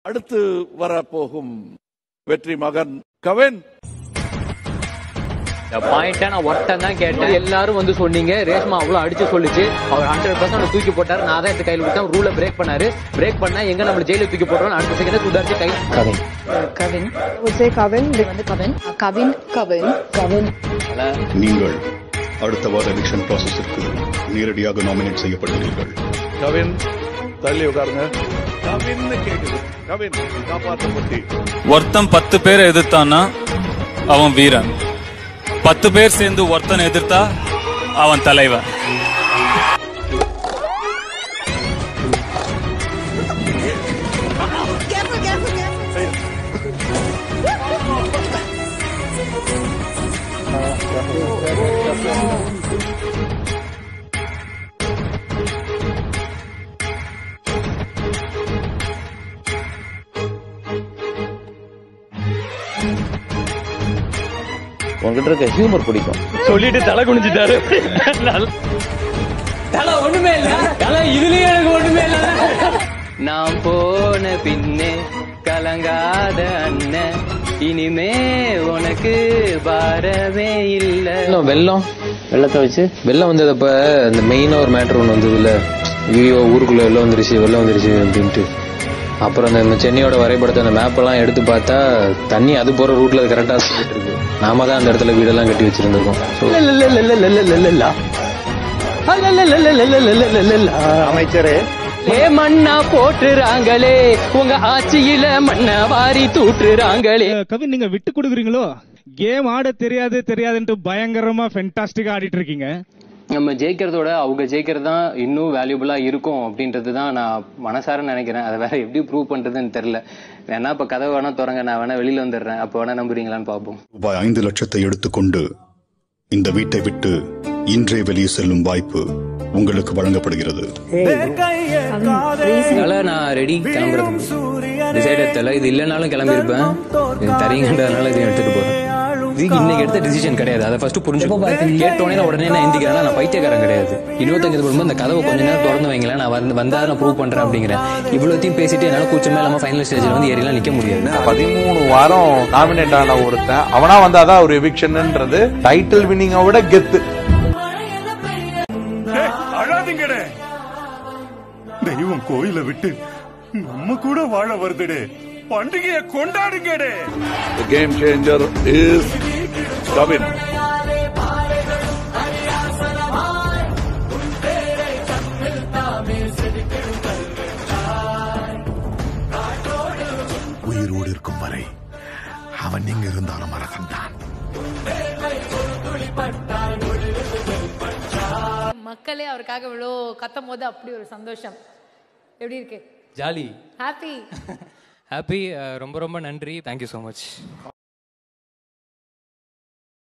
அடுத்து வரப்போகும் வெற்றி மகன் கவின் பாயிண்டா நான் ஒருத்தன் தான் கேட்டேன் எல்லாரும் வந்து சொன்னீங்க ரேஷ்மா அவ்வளவு அடிச்சு சொல்லுச்சு அவர் ஹண்ட்ரட் பர்சன்ட் தூக்கி போட்டாரு நான் தான் எடுத்து கையில் கொடுத்தேன் ரூல பிரேக் பண்ணாரு பிரேக் பண்ணா எங்க நம்ம ஜெயில தூக்கி போட்டுரும் அடுத்த செகண்ட் சுதாரிச்சு கை கதை கவின் would say கவின் வந்து கவின் கவின் கவின் கவின் நீங்கள் அடுத்த வார எலெக்ஷன் ப்ராசஸிற்கு நேரடியாக நாமினேட் செய்யப்படுகிறீர்கள் கவின் தள்ளி உட்காருங்க கவின் கேக்குது கவின் காப்பாற்றப்பட்டி ஒருத்தன் பத்து பேரை எதிர்த்தான்னா அவன் வீரன் பத்து பேர் சேர்ந்து ஒருத்தனை எதிர்த்தா அவன் தலைவன் உங்ககிட்ட இருக்க ஹியூமர் பிடிக்கும் சொல்லிட்டு தலை குனிஞ்சிட்டாரு தலை ஒண்ணுமே இல்ல தலை இதுலயே எனக்கு ஒண்ணுமே இல்ல நான் போன பின்னே கலங்காத அண்ணன் இனிமே உனக்கு பாரமே இல்ல வெள்ளம் வெள்ளத்தை வச்சு வெள்ளம் வந்ததப்ப இந்த மெயினா ஒரு மேட்டர் ஒன்று வந்தது இல்ல ஐயோ ஊருக்குள்ள வெள்ளம் வந்துருச்சு வெள்ளம் வந்துருச்சு அப்படின்ட்டு அப்புறம் அந்த இந்த சென்னையோட வரைபடத்தை அந்த மேப் எல்லாம் எடுத்து பார்த்தா தண்ணி அது போற ரூட்ல கரெக்டா போயிட்டு இருக்கு நாம தான் அந்த இடத்துல வீடெல்லாம் கட்டி வச்சிருந்திருக்கோம் அமைச்சரே ஏ மண்ணா போட்டுறாங்களே உங்க ஆட்சியில மண்ணா வாரி தூட்டுறாங்களே கவின் நீங்க விட்டு கொடுக்குறீங்களோ கேம் ஆட தெரியாது தெரியாதுன்ட்டு பயங்கரமா ஃபென்டாஸ்டிக்கா ஆடிட்டு இருக்கீங்க நம்ம ஜெயிக்கிறதோட அவங்க ஜெயிக்கிறது தான் இன்னும் வேல்யூபிளா இருக்கும் அப்படின்றது தான் நான் மனசார நினைக்கிறேன் அதை வேற எப்படி ப்ரூவ் பண்றதுன்னு தெரியல வேணா இப்ப கதவை வேணா திறங்க நான் வேணா வெளியில வந்துடுறேன் அப்ப வேணா நம்புறீங்களான்னு பார்ப்போம் ரூபாய் ஐந்து லட்சத்தை எடுத்துக்கொண்டு இந்த வீட்டை விட்டு இன்றே வெளியே செல்லும் வாய்ப்பு உங்களுக்கு வழங்கப்படுகிறது அதனால நான் ரெடி கிளம்புறது டிசைடட் தெரியல இது இல்லைனாலும் கிளம்பியிருப்பேன் இது தரீங்கன்றதுனால இதை எடுத்துட்டு போறேன் இது இன்னைக்கு எடுத்த டிசிஷன் கிடையாது அதை ஃபர்ஸ்ட் புரிஞ்சுக்கோ கேட்டோடனே நான் உடனே நான் எந்திக்கிறேன் நான் பைத்தியக்காரன் கிடையாது இருபத்தஞ்சு போடும்போது அந்த கதவை கொஞ்ச நேரம் திறந்து வைங்களேன் நான் வந்து வந்தா நான் ப்ரூவ் பண்றேன் அப்படிங்கிறேன் இவ்வளோத்தையும் பேசிட்டு என்னால கூச்சமே இல்லாம ஃபைனல் ஸ்டேஜ்ல வந்து ஏறிலாம் நிக்க முடியாது பதிமூணு வாரம் நாமினேட் ஆன ஒருத்தன் அவனா வந்தாதான் ஒரு எவிக்ஷன்ன்றது டைட்டில் வின்னிங்கை விட கெத்து அழாதீங்கடே தெய்வம் கோயில விட்டு நம்ம கூட வாழ வருதுடே பண்டிகையை கொண்டாடுங்கடே The game changer is Kavin உயிரோடு இருக்கும் வரை அவன் எங்க இருந்தாலும் மரகன்தான் மக்களே அவருக்காக இவ்வளோ கத்தும் போது அப்படி ஒரு சந்தோஷம் எப்படி இருக்கு ஜாலி ஹாப்பி ஹாப்பி ரொம்ப ரொம்ப நன்றி தேங்க்யூ ஸோ மச்